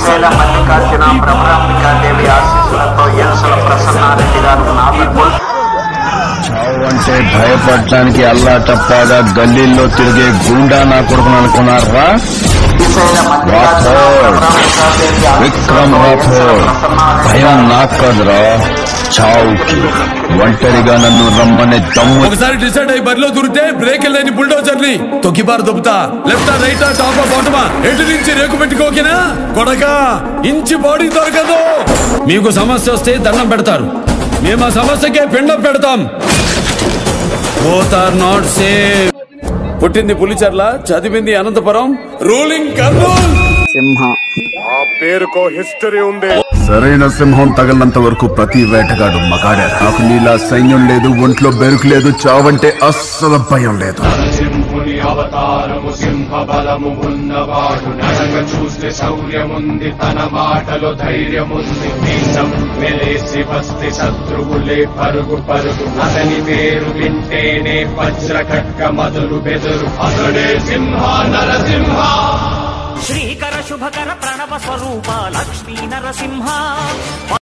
శ్రీశైల మల్లికార్జున భ్రమరాంబికాదేవి ఆశీస్సులతో ఎన్సల ప్రసన్నారెడ్డి గారు నాగర్పూర్ చావు అంటే భయపడటానికి అల్లా టప్పాగా గల్లీల్లో తిరిగే గుండా నా కొడుకును అనుకున్నారా శ్రీశైల మల్లికార్జున రాథోడ్. భ్రమరాంబికాదేవి విక్రమ్ ఆశీస్సులతో రాథోడ్ ఎన్సల ప్రసన్నారెడ్డి భయం నాకు కాదురా చావుకి ఒంటరిగా నన్ను రమ్మనే దమ్ము ఒకసారి డిసైడ్ అయ్యి బరిలో దూరితే బ్రేక్ లేని బుల్డోజర్ ని తొక్కిబారు దొబ్బుతా లెఫ్ట్ రైట్ టాప్ బాటమా ఎటు నుంచి రేకు పెట్టుకోకినా కొడక ఇంచి బాడీ దొరకదు మీకు సమస్య వస్తే దండం పెడతారు మేము ఆ సమస్యకే పిండం పెడతాం బోత్ ఆర్ నాట్ సేమ్ పుట్టింది పులిచర్ల చదివింది అనంతపురం రూలింగ్ కర్నూల్ ఆ పేరుకో హిస్టరీ ఉంది సరైన సింహం తగలంత వరకు ప్రతి వేటగాడు మగాడే నాకు నీలా సైన్యం లేదు ఒంట్లో బెరుకు లేదు చావంటే అస్సలు భయం లేదు సింహుని అవతారము సింహ బలము ఉన్నవాడు నడక చూస్తే శౌర్యముంది తన మాటలో ధైర్యముంది నీసం వెలేసి వస్తే శత్రువులే పరుగు పరుగు అతని పేరు వింటేనే వజ్ర ఖడ్గ మొదలు బెదరు అతడే సింహ నరసింహ శ్రీకర శుభకర ప్రణవ స్వరూప లక్ష్మీ నరసింహ